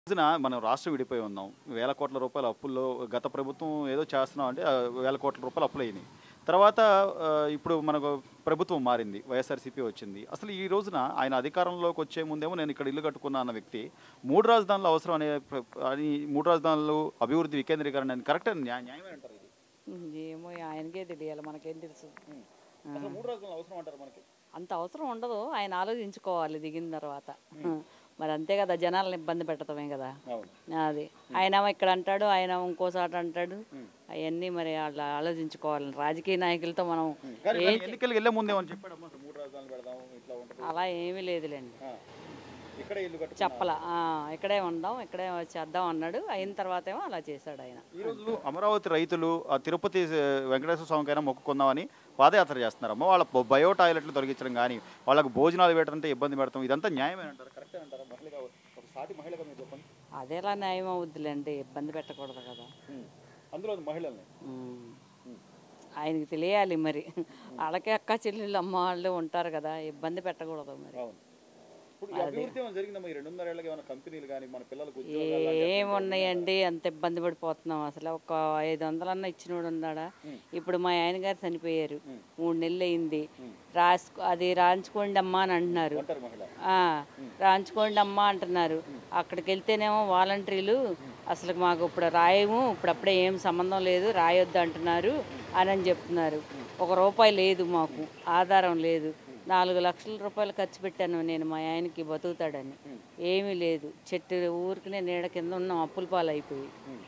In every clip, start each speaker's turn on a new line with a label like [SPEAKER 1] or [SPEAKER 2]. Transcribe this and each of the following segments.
[SPEAKER 1] రోజున మనం రాష్ట్రం విడిపోయి ఉన్నాం వేల కోట్ల రూపాయల అప్పుల్లో గత ప్రభుత్వం ఏదో చేస్తున్నాం అంటే ఆ వేల కోట్ల రూపాయలు అప్పులు అయినాయి తర్వాత ఆ, ఇప్పుడు మనకు ప్రభుత్వం మారింది వైఎస్ఆర్సీపీ వచ్చింది అసలు ఈ రోజున ఆయన అధికారంలోకి వచ్చే ముందేమో నేను ఇక్కడ ఇల్లు కట్టుకున్నా అన్న వ్యక్తి మూడు రాజధానులు అవసరం అనే ప్ర- అని మూడు రాజధానులు అభివృద్ధి వికేంద్రీకరణ అని కరెక్ట్ న్యాయమే అంటారు ఇది
[SPEAKER 2] ఏమో ఆయనకే తెలియాలి మనకేం తెలుసు
[SPEAKER 1] అసలు మూడు రాజధానులు అవసరం అంటారు మనకి
[SPEAKER 2] అంత అవసరం ఉండదు ఆయన ఆలోచించుకోవాలి దిగిన తర్వాత మరి అంతే కదా జనాలను ఇబ్బంది పెట్టడమే కదా
[SPEAKER 1] అవును
[SPEAKER 2] అది ఆయన ఇక్కడ అంటాడు ఆయన ఇంకోసారి అంటాడు అవన్నీ మరి వాళ్ళు ఆలోచించుకోవాలి రాజకీయ నాయకులతో మనం
[SPEAKER 1] కానీ కానీ ఎన్నికలకు వెళ్ళే ముందేమని చెప్పాడమ్మా అసలు మూడు రాజధానులు పెడదాం ఇట్లా ఉంటుంది
[SPEAKER 2] అలా ఏమీ లేదులేండి
[SPEAKER 1] ఆ, ఇక్కడే ఇల్లు కట్టు
[SPEAKER 2] చెప్పలా ఆ, ఇక్కడే ఉందాం ఇక్కడే చేద్దాం అన్నాడు అయిన తర్వాత ఏమో అలా చేశాడు ఆయన
[SPEAKER 1] ఈ రోజు అమరావతి రైతులు ఆ తిరుపతి ఆ, వెంకటేశ్వర స్వామికైనా మొక్కుకుందామని పాదయాత్ర చేస్తున్నారమ్మా వాళ్ళ బ- బయో టాయిలెట్లు తొలగించడం కానీ వాళ్ళకు భోజనాలు పెట్టడంతో ఇబ్బంది పెడతాం ఇదంతా న్యాయమే అంటారు కరెక్టే అంటారా మహిళగా ఒక సాటి మహిళగా మీరు చెప్పండి
[SPEAKER 2] అదేలా న్యాయం అవుద్దిలేండి ఇబ్బంది పెట్టకూడదు కదా
[SPEAKER 1] అందులో మహిళల్ని
[SPEAKER 2] ఉమ్. ఆయనకి తెలియాలి మరి వాళ్ళకే అక్క చెల్లెళ్ళు అమ్మ వాళ్ళు ఉంటారు కదా ఇబ్బంది పెట్టకూడదు మరి
[SPEAKER 1] అవును ఇప్పుడు ఈ అభివృద్ధి ఏమైనా జరిగిందమ్మా ఈ రెండున్నర ఏళ్ళకి ఏమైనా కంపెనీలు కానీ మన పిల్లలకు ఉద్యోగాలు
[SPEAKER 2] ఏమున్నాయండి అంత ఇబ్బంది పడిపోతున్నాం అసలు ఒక ఐదు వందలన్నా ఇచ్చినోడు ఉన్నాడా ఇప్పుడు మా ఆయన గారు చనిపోయారు మూడు నెలలు అయింది రాసుకో అది రాయించుకోండి అమ్మా అని అంటున్నారు
[SPEAKER 1] అంటారు మహిళ
[SPEAKER 2] ఆ, రాయించుకోండి అమ్మా అంటున్నారు అక్కడికి వెళ్తేనేమో వాలంటీర్లు అసలు మాకు ఇప్పుడు రాయము ఇప్పుడు అప్పుడే ఏం సంబంధం లేదు రాయొద్దు అంటున్నారు అని అని చెప్తున్నారు ఒక రూపాయి లేదు మాకు ఆధారం లేదు నాలుగు లక్షల రూపాయలు ఖర్చు పెట్టాను నేను మా ఆయనకి బతుకుతాడని ఏమీ లేదు చెట్టు ఊరికినే నీడ కింద ఉన్నాం అప్పుల పాలు అయిపోయి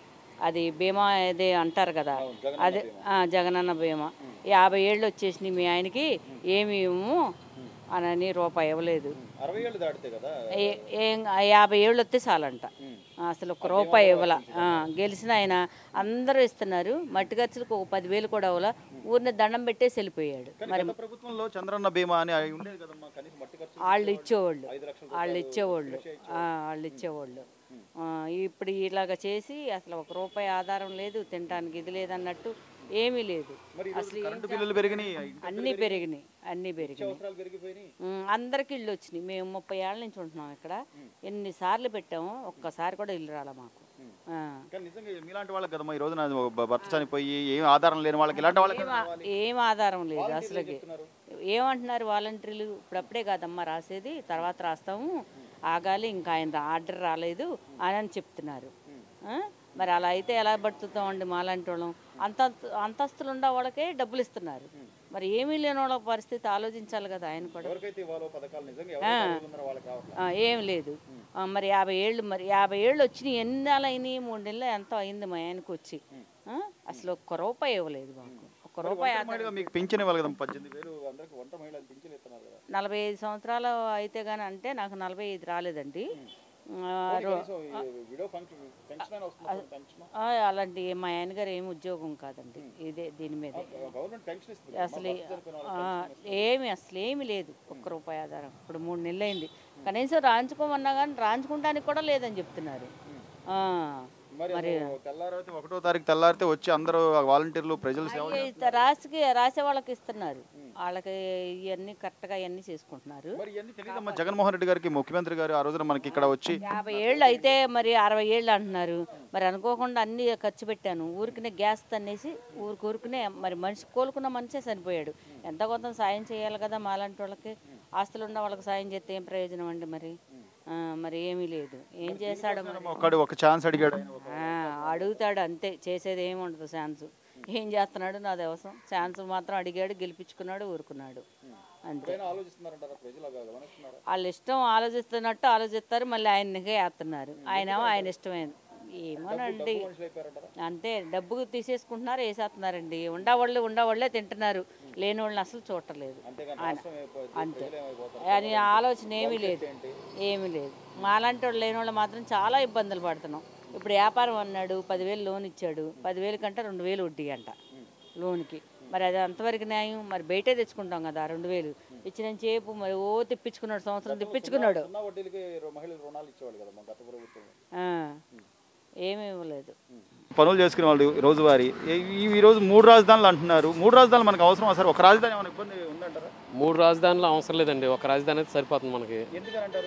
[SPEAKER 2] అది బీమా అదే అంటారు కదా అదే ఆ, జగనన్న బీమా యాభై ఏళ్ళు వచ్చేసినాయి మీ ఆయనకి ఏమి ఇవ్వము అనని రూపాయి ఇవ్వలేదు
[SPEAKER 1] అరవై ఏళ్ళు దాటితే కదా
[SPEAKER 2] ఏ- ఏం ఆ యాభై ఏళ్ళు వస్తే చాలంట అసలు ఒక రూపాయి ఇవ్వాల ఆ, గెలిచిన ఆయన అందరూ ఇస్తున్నారు మట్టి ఖర్చులకు ఒక పదివేలు కూడా అవ్వాల ఊరిని దండం పెట్టేసి వెళ్ళిపోయాడు
[SPEAKER 1] కానీ గత ప్రభుత్వంలో చంద్రన్న బీమా అని అవి ఉండేది కదమ్మా కనీసం మట్టి ఖర్చు
[SPEAKER 2] వాళ్ళు ఇచ్చేవాళ్ళు
[SPEAKER 1] ఐదు లక్షల
[SPEAKER 2] వాళ్ళు ఇచ్చేవాళ్ళు ఆ, వాళ్ళు ఇచ్చేవాళ్ళు ఆ, ఇప్పుడు ఇలాగ చేసి అసలు ఒక రూపాయి ఆధారం లేదు తినడానికి ఇది లేదన్నట్టు ఏమీ లేదు
[SPEAKER 1] మరి ఈ రోజు
[SPEAKER 2] అసలు ఏం
[SPEAKER 1] కరెంటు బిల్లులు పెరిగినాయి
[SPEAKER 2] అన్నీ పెరిగినాయి అన్నీ పెరిగినాయి
[SPEAKER 1] అవసరాలు పెరిగిపోయినాయి
[SPEAKER 2] ఉమ్, అందరికి ఇల్లు వచ్చినాయి మేము ముప్పై ఏళ్ళ నుంచి ఉంటున్నాం ఇక్కడ ఎన్నిసార్లు పెట్టాము ఒక్కసారి కూడా ఇల్లు రాలే మాకు ఆ.
[SPEAKER 1] కానీ నిజంగా మీలాంటి వాళ్ళకి కదమ్మా ఈ రోజున భ- భర్త చనిపోయి ఏం ఆధారం లేని వాళ్ళకి ఇలాంటి వాళ్ళకి
[SPEAKER 2] ఏం ఆ- ఏం ఆధారం లేదు అసలుకి ఏమంటున్నారు వాలంటీర్లు ఇప్పుడప్పుడే కాదమ్మా రాసేది తర్వాత రాస్తాము ఆగాలి ఇంకా ఆయన ఆర్డర్ రాలేదు అని అని చెప్తున్నారు ఆ? మరి అలా అయితే ఎలా బతుకుతామండి మాలాంటి వాళ్ళం అంత అంతస్తులు ఉన్న వాళ్ళకే డబ్బులు ఇస్తున్నారు మరి ఏమీ లేని వాళ్ళ పరిస్థితి ఆలోచించాలి కదా ఆయన కూడా
[SPEAKER 1] ఎవరికైతే ఇవ్వాలో పథకాలు నిజంగా ఎవరు ఉన్నారో వాళ్ళకి రావట్లేదు
[SPEAKER 2] ఆ, ఏం లేదు ఆ, మరి యాభై ఏళ్ళు మరి యాభై ఏళ్ళు వచ్చినాయి ఎన్ని నెలలు అయినాయి మూడు నెలలు ఎంతో అయింది మా ఆయనకు వచ్చి ఆ? అసలు ఒక్క రూపాయి ఇవ్వలేదు మాకు ఒక్క రూపాయి
[SPEAKER 1] వంట మహిళగా మీకు పింఛన్ ఇవ్వాలి కదా పద్దెనిమిది వేలు అందరికి వంట మహిళలకు పింఛన్ ఇస్తున్నారు కదా
[SPEAKER 2] నలభై ఐదు సంవత్సరాలు అయితే గానీ అంటే నాకు నలభై ఐదు రాలేదండి ఆ, రో-
[SPEAKER 1] కనీసం ఈ విడో ఫంక్షన్ పెన్షన్ అయినా వస్తుంది పెన్షన్
[SPEAKER 2] ఆ, అలాంటి మా ఆయన గారు ఏమి ఉద్యోగం కాదండి ఇదే దీని మీద
[SPEAKER 1] గవర్నమెంట్ పెన్షన్ ఇస్తుంది
[SPEAKER 2] అసలు ఆ, ఏమి అసలు ఏమి లేదు ఒక్క రూపాయి ఆధారం ఇప్పుడు మూడు నెలలు అయింది కనీసం రాయించుకోమన్నా కానీ రాయించుకోవడానికి కూడా లేదని చెప్తున్నారు ఆ,
[SPEAKER 1] మరి తెల్లారైతే ఒకటో తారీఖు తెల్లారితే వచ్చి అందరూ వాలంటీర్లు ప్రజలు సేవ
[SPEAKER 2] ఈ రాసికి రాసే వాళ్ళకి ఇస్తున్నారు వాళ్ళకి ఇవన్నీ కరెక్ట్గా ఇవన్నీ చేసుకుంటున్నారు
[SPEAKER 1] మరి ఇవన్నీ తెలియదమ్మా జగన్మోహన్ రెడ్డి గారికి ముఖ్యమంత్రి గారు ఆ రోజున మనకి ఇక్కడ వచ్చి
[SPEAKER 2] యాభై ఏళ్ళు అయితే మరి అరవై ఏళ్ళు అంటున్నారు మరి అనుకోకుండా అన్ని ఖర్చు పెట్టాను ఊరికినే గ్యాస్ తన్నేసి ఊరికి ఊరికినే మరి మనిషి కోలుకున్న మనిషే చనిపోయాడు ఎంత కొంత సాయం చేయాలి కదా మాలాంటి వాళ్ళకి ఆస్తులు ఉన్న వాళ్ళకి సాయం చేస్తే ఏం ప్రయోజనం అండి మరి ఆ, మరి ఏమీ లేదు ఏం చేశాడు మరి
[SPEAKER 1] ఒక్కడు ఒక ఛాన్స్ అడిగాడు ఆయన.
[SPEAKER 2] ఆ, అడుగుతాడు అంతే చేసేది ఏమి ఉండదు ఛాన్స్ ఏం చేస్తున్నాడు నాది అవసరం ఛాన్స్ మాత్రం అడిగాడు గెలిపించుకున్నాడు ఊరుకున్నాడు అంతే
[SPEAKER 1] ఎప్పుడైనా ఆలోచిస్తున్నారంటారా ప్రజలు అలా గమనిస్తున్నారా
[SPEAKER 2] వాళ్ళ ఇష్టం ఆలోచిస్తున్నట్టు ఆలోచిస్తారు మళ్ళీ ఆయనకే వేస్తున్నారు ఆయన ఆయన ఇష్టమైంది ఏమోనండి
[SPEAKER 1] మనుషులు అయిపోయారంటారా
[SPEAKER 2] అంతే డబ్బు తీసేసుకుంటున్నారు వేసేస్తున్నారండి ఉండవాళ్ళు ఉండవాళ్ళే తింటున్నారు లేని వాళ్ళని అసలు చూడలేదు
[SPEAKER 1] అంతేగాని రాష్ట్రం అయిపోయింది
[SPEAKER 2] అంతే
[SPEAKER 1] ప్రజలు ఏమైపోతారు
[SPEAKER 2] అని ఆలోచన ఏమీ లేదు ఏమీ లేదు మాలాంటి వాళ్ళు లేని వాళ్ళు మాత్రం చాలా ఇబ్బందులు పడుతున్నాం ఇప్పుడు వ్యాపారం అన్నాడు పదివేలు లోన్ ఇచ్చాడు పదివేలు కంటే రెండు వేలు వడ్డీ అంట లోన్కి మరి అది అంతవరకు న్యాయం మరి బయటే తెచ్చుకుంటాం కదా ఆ రెండు వేలు ఇచ్చిన చేపు మరి ఓ తిప్పించుకున్నాడు సంవత్సరం తిప్పించుకున్నాడు
[SPEAKER 1] సున్నా వడ్డీలకి రు- మహిళలు రుణాలు ఇచ్చేవాళ్ళు కదా మా గత ప్రభుత్వం
[SPEAKER 2] ఆ, ఏమీ ఇవ్వలేదు
[SPEAKER 1] పనులు చేసుకునే వాళ్ళు రోజువారీ ఈ ఈ రోజు మూడు రాజధానులు అంటున్నారు మూడు రాజధానులు మనకు అవసరం సార్ ఒక రాజధాని ఏమైనా ఇబ్బంది ఉందంటారా
[SPEAKER 3] మూడు రాజధానులు అవసరం లేదండి ఒక రాజధాని అయితే సరిపోతుంది మనకి
[SPEAKER 1] ఎందుకని అంటారు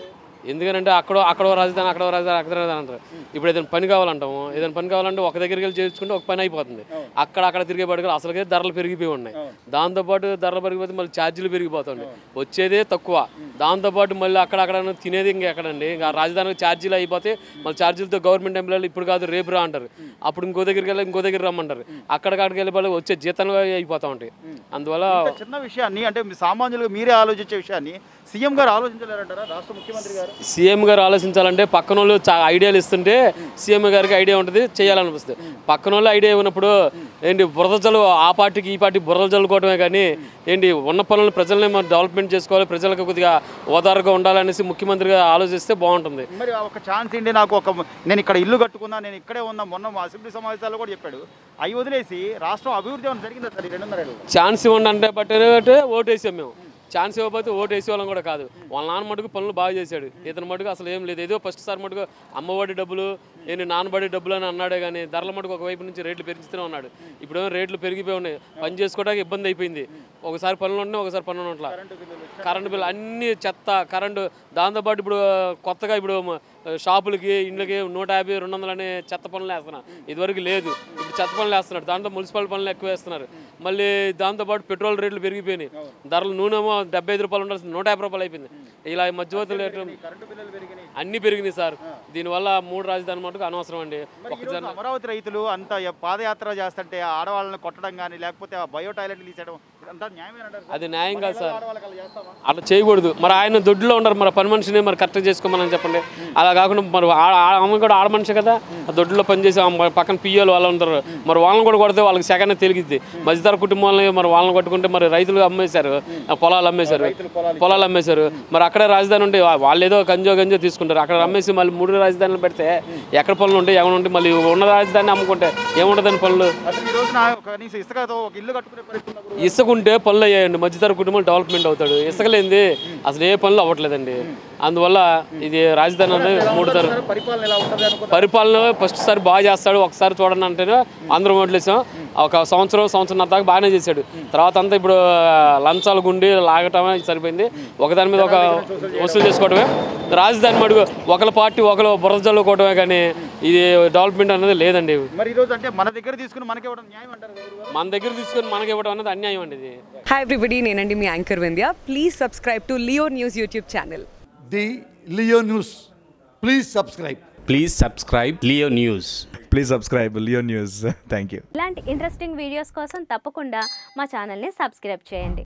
[SPEAKER 3] ఎందుకంటే అక్కడ అక్కడ రాజధాని అక్కడ రాజధాని అక్కడ రాజధాని అంటారు ఇప్పుడు ఏదైనా పని కావాలంటాము ఏదైనా పని కావాలంటే ఒక దగ్గరికి వెళ్ళి చేర్చుకుంటే ఒక పని అయిపోతుంది అక్కడ అక్కడ తిరిగే పడుకుని అసలుకే ధరలు పెరిగిపోయి ఉన్నాయి దాంతోపాటు ధరలు పెరిగిపోతే మళ్ళీ ఛార్జీలు పెరిగిపోతుంది వచ్చేదే తక్కువ దాంతోపాటు మళ్ళీ అక్కడ అక్కడ తినేది ఇంకా ఎక్కడండి ఇంకా రాజధానికి ఛార్జీలు అయిపోతే మళ్ళీ ఛార్జీలతో గవర్నమెంట్ ఎంప్లాయీలు ఇప్పుడు కాదు రేపు రా అంటారు అప్పుడు ఇంకో దగ్గరికి వెళ్ళి ఇంకో దగ్గర రమ్మంటారు అక్కడికక్కడికి వెళ్ళి వాళ్ళు వచ్చే జీతాలు అయిపోతూ ఉంటాయి అందువల్ల
[SPEAKER 1] ఇంత చిన్న విషయాన్ని అంటే మీ సామాన్యులుగా మీరే ఆలోచించే విషయాన్ని సీఎం గారు ఆలోచించలేరంటారా రాష్ట్ర ముఖ్యమంత్రి గారు
[SPEAKER 3] సీఎం గారు ఆలోచించాలంటే పక్కన వాళ్ళు చా ఐడియాలు ఇస్తుంటే సీఎం గారికి ఐడియా ఉంటుంది చేయాలనిపిస్తుంది పక్కన వాళ్ళు ఐడియా ఉన్నప్పుడు ఏంటి బురద జల్లు ఆ పార్టీకి ఈ పార్టీ బురద జల్లుకోవడమే కానీ ఏంటి ఉన్న పనులను ప్రజల్ని మనం డెవలప్మెంట్ చేసుకోవాలి ప్రజలకు కొద్దిగా ఓదారుగా ఉండాలనేసి ముఖ్యమంత్రిగా ఆలోచిస్తే బాగుంటుంది
[SPEAKER 1] మరి ఆ ఒక ఛాన్స్ ఏంటి నాకు ఒక నేను ఇక్కడ ఇల్లు కట్టుకున్నా నేను ఇక్కడే ఉన్నా మొన్న మా అసెంబ్లీ సమావేశాల్లో కూడా చెప్పాడు అవి వదిలేసి రాష్ట్రం అభివృద్ధి ఏమైనా జరిగిందా సార్ ఈ రెండున్నర ఏళ్ళలో?
[SPEAKER 3] ఛాన్స్ ఇవ్వండి అంటే బట్టి ఓటు వేసాం మేము ఛాన్స్ ఇవ్వకపోతే ఓటు వేసే వాళ్ళం కూడా కాదు వాళ్ళ నాన్న మటుకు పనులు బాగా చేశాడు ఇతని మటుకు అసలు ఏం లేదు ఏదో ఫస్ట్ సార్ మటుకు అమ్మఒడి డబ్బులు ఏంటి నాన్నబడి డబ్బులు అని అన్నాడే కానీ ధరల మటుకు ఒకవైపు నుంచి రేట్లు పెంచుతూనే ఉన్నాడు ఇప్పుడు రేట్లు పెరిగిపోయి ఉన్నాయి పని చేసుకోవడానికి ఇబ్బంది అయిపోయింది ఒకసారి పనులు ఉంటున్నాయి ఒకసారి పనులు ఉండట్లా కరెంటు బిల్లు అన్ని చెత్త కరెంటు దాంతోపాటు ఇప్పుడు కొత్తగా ఇప్పుడు మ- షాపులకి ఇండ్లకి నూట యాభై రెండు వందలు అనే చెత్త పనులు వేస్తున్నారు ఇదివరకు లేదు ఇప్పుడు చెత్త పనులు వేస్తున్నారు దాంట్లో మున్సిపల్ పనులు ఎక్కువ వేస్తున్నారు మళ్ళీ దాంతోపాటు పెట్రోల్ రేట్లు పెరిగిపోయినాయి ధరలు నూనెమో డెబ్బై ఐదు రూపాయలు ఉండాల్సింది నూట యాభై రూపాయలు అయిపోయింది ఇలా ఈ మధ్యవర్తులు రేట్లు
[SPEAKER 1] కరెంటు బిల్లులు పెరిగినాయి
[SPEAKER 3] అన్నీ పెరిగినాయి సార్ దీనివల్ల మూడు రాజధాని మటుకు అనవసరం అండి
[SPEAKER 1] మరి ఈ
[SPEAKER 3] ఒకసారి
[SPEAKER 1] రోజు అమరావతి రైతులు అంత య- పాదయాత్ర చేస్తుంటే ఆడవాళ్ళని కొట్టడం కానీ లేకపోతే ఆ బయో టాయిలెట్లు తీసేయడం ఇదంతా న్యాయమేనంటారు సార్?
[SPEAKER 3] అది న్యాయం కాదు సార్
[SPEAKER 1] ఆడవాళ్ళకి అలా చేస్తామా
[SPEAKER 3] అట్లా చేయకూడదు మరి ఆయన దొడ్లో ఉన్నారు మరి పని మనిషిని మరి కరెక్ట్ చేసుకోమని చెప్పండి అలా కాకుండా మరి ఆ- ఆ- ఆమె కూడా ఆడ మనిషి కదా ఆ దొడ్లో పనిచేసి ఆమె పక్కన పియ్యోలు వాళ్ళు ఉంటారు మరి వాళ్ళని కూడా కొడితే వాళ్ళకి సెకండ్ తెలిగిద్ది మధ్యతర కుటుంబాలని మరి వాళ్ళని కొట్టుకుంటే మరి రైతులు అమ్మేశారు ఆ పొలాలు అమ్మేశారు పొలాలు అమ్మేశారు మరి అక్కడే రాజధాని ఉంటే వా- వాళ్ళు ఏదో గంజో గంజో తీసుకుంటారు అక్కడ అమ్మేసి మళ్ళీ మూడు రాజధానులు పెడితే ఎక్కడ పనులు ఉంటాయి ఏమైనా ఉంటాయి మళ్ళీ ఉన్న రాజధాని అమ్ముకుంటే ఏముంటుందని పనులు
[SPEAKER 1] అసలు ఈ రోజున కనీసం ఇసుకతో ఒక ఇల్లు కట్టుకునే పరిస్థితి ఉన్నప్పుడు
[SPEAKER 3] ఇసుకుంటే పనులు అయ్యాయండి మధ్యతర కుటుంబం డెవలప్మెంట్ అవుతాడు ఇసుకలేంది అసలు ఏ పనులు అవ్వట్లేదండి అందువల్ల ఇది రాజధాని అనేది మూడు తరం
[SPEAKER 1] సార్ పరిపాలన ఎలా ఉంటుంది అనుకుంటారు
[SPEAKER 3] పరిపాలన ఫస్ట్ సారి బాగా చేస్తాడు ఒకసారి చూడండి అంటేనే అందరం ఓట్లేసాం ఒక సంవత్సరం సంవత్సరం దాకా బాగానే చేశాడు తర్వాత అంతా ఇప్పుడు లంచాలు గుండి లాగటమే సరిపోయింది ఒకదాని మీద ఒక వసూలు చేసుకోవడమే రాజధాని మడుగు ఒకళ్ళ పార్టీ ఒకరు బురద చల్లుకోవడమే కానీ ఇది డెవలప్మెంట్ అనేది లేదండి
[SPEAKER 1] మరి ఈ రోజు అంటే మన దగ్గర తీసుకుని మనకి ఇవ్వడం న్యాయం అంటారు కదా గురుగారు?
[SPEAKER 3] మన దగ్గర తీసుకొని మనకి ఇవ్వడం అనేది అన్యాయం అండి ఇది
[SPEAKER 4] హాయ్ ఎవ్రీబడి నేనండి మీ anchor Vindhya please subscribe to Leo News YouTube channel
[SPEAKER 5] the Leo News. Please subscribe.
[SPEAKER 6] Please subscribe Leo News.
[SPEAKER 7] Please subscribe Leo News thank you
[SPEAKER 8] ఇలాంటి ఇంట్రెస్టింగ్ వీడియోస్ కోసం తప్పకుండా మా ఛానల్ని సబ్స్క్రైబ్ చేయండి